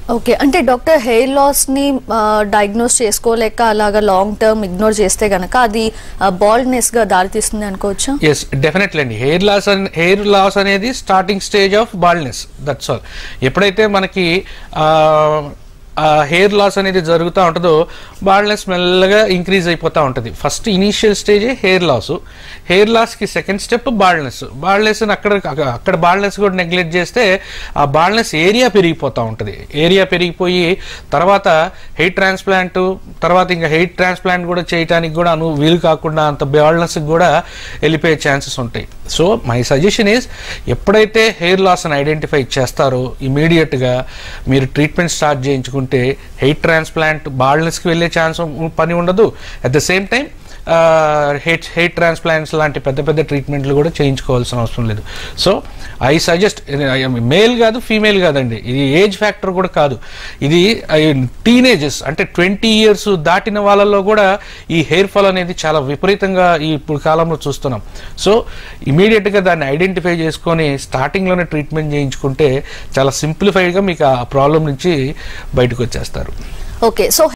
okay అంటే doctor hair loss ని diagnose చేసుకోలేక అలాగా లాంగ్ టర్మ్ ఇగ్నోర్ చేస్తే గనక అది బాల్డ్నెస్ గా దారితీస్తుంది అనుకోవచ్చా ఎస్ డెఫినెట్లీ అండి హెయిర్ లాస్ హెయిర్ లాస్ అనేది starting stage of baldness that's all ఎప్పుడైతే మనకి హెయిర్ లాస్ అనేది జరుగుతూ ఉంటుందో బాల్డ్నెస్ మెల్లగా ఇంక్రీజ్ అయిపోతూ ఉంటుంది first initial stage hair loss hair లాస్కి సెకండ్ స్టెప్ బాల్డ్నెస్ బాల్డ్నెస్ అక్కడ అక్కడ బాల్డ్నెస్ కూడా నెగ్లెక్ట్ చేస్తే ఆ బాల్డ్నెస్ ఏరియా పెరిగిపోతూ ఉంటుంది ఏరియా పెరిగిపోయి తర్వాత హెయిర్ ట్రాన్స్ప్లాంట్ తర్వాత ఇంకా హెయిర్ ట్రాన్స్ప్లాంట్ కూడా చేయడానికి కూడా అను వీలు కాకుండా అంత బాల్డ్నెస్ కూడా వెళ్ళిపోయే ఛాన్సెస్ ఉంటాయి సో మై సజెషన్ ఈజ్ ఎప్పుడైతే హెయిర్ లాస్ అని ఐడెంటిఫై చేస్తారో ఇమీడియట్గా మీరు ట్రీట్మెంట్ స్టార్ట్ చేయించుకుంటే హెయిర్ ట్రాన్స్ప్లాంట్ బాల్డ్నెస్కి వెళ్ళే ఛాన్స్ పని ఉండదు at the same time hair hair transplants లాంటి పెద్ద పెద్ద ట్రీట్మెంట్లు కూడా చేయించుకోవాల్సిన అవసరం లేదు సో ఐ సజెస్ట్ మేల్ కాదు ఫీమేల్ కాదండి ఇది ఏజ్ ఫ్యాక్టర్ కూడా కాదు ఇది టీనేజెస్ అంటే ట్వంటీ ఇయర్స్ దాటిన వాళ్ళలో కూడా ఈ హెయిర్ ఫాల్ అనేది చాలా విపరీతంగా ఈ ఇప్పుడు కాలంలో చూస్తున్నాం సో ఇమీడియట్గా దాన్ని ఐడెంటిఫై చేసుకొని స్టార్టింగ్లోనే ట్రీట్మెంట్ చేయించుకుంటే చాలా సింప్లిఫైడ్గా మీకు ఆ ప్రాబ్లం నుంచి బయటకు వచ్చేస్తారు ఓకే సో